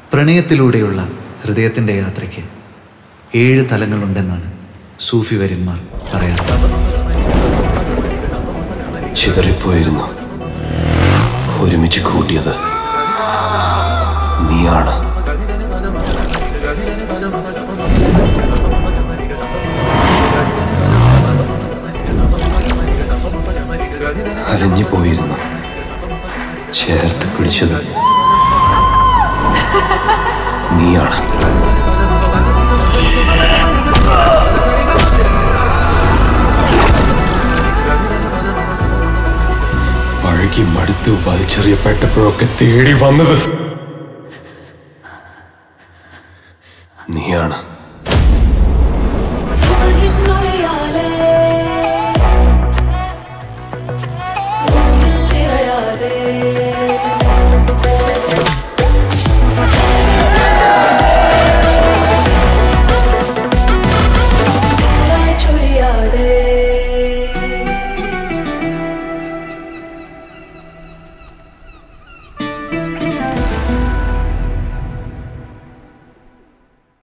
പ്രണയത്തിലൂടെയുള്ള ഹൃദയത്തിൻ്റെ യാത്രയ്ക്ക് ഏഴ് തലങ്ങളുണ്ടെന്നാണ് സൂഫി വര്യന്മാർ പറയാറുള്ളത് ചിതറിപ്പോയിരുന്നു ഒരുമിച്ച് കൂട്ടിയത് നീയാണ് അലഞ്ഞു പോയിരുന്നു ചേർത്ത് പിടിച്ചത് നീയാണ് പഴകി മടുത്തു വലിച്ചെറിയപ്പെട്ടപ്പോഴൊക്കെ തേടി വന്നത് നീയാണ്